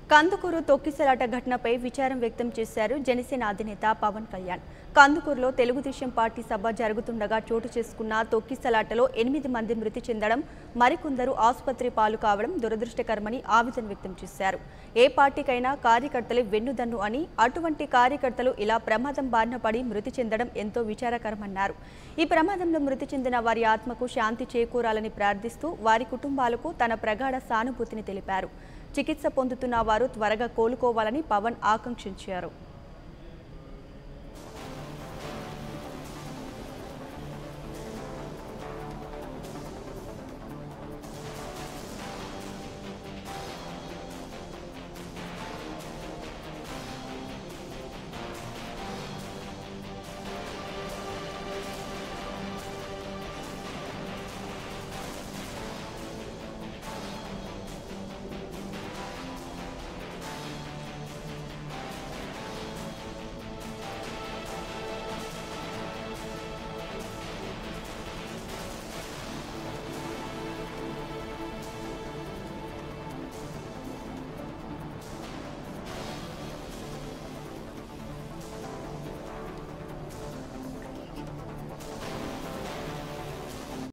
కందుకూరు తొక్కిసలాట ఘటనపై విచారం వ్యక్తం చేశారు జనసేన అధినేత పవన్ కళ్యాణ్ కందుకూరులో తెలుగుదేశం పార్టీ సభ జరుగుతుండగా చోటు చేసుకున్న తొక్కిసలాటలో ఎనిమిది మంది మృతి చెందడం మరికొందరు ఆసుపత్రి పాలు కావడం దురదృష్టకరమని ఆవేదన వ్యక్తం చేశారు ఏ పార్టీకైనా కార్యకర్తలే వెన్నుదన్ను అని అటువంటి కార్యకర్తలు ఇలా ప్రమాదం బారిన పడి మృతి చెందడం ఎంతో విచారకరమన్నారు ఈ ప్రమాదంలో మృతి చెందిన వారి ఆత్మకు శాంతి చేకూరాలని ప్రార్థిస్తూ వారి కుటుంబాలకు తన ప్రగాఢ సానుభూతిని తెలిపారు చికిత్స పొందుతున్న వారు త్వరగా కోలుకోవాలని పవన్ ఆకాంక్షించారు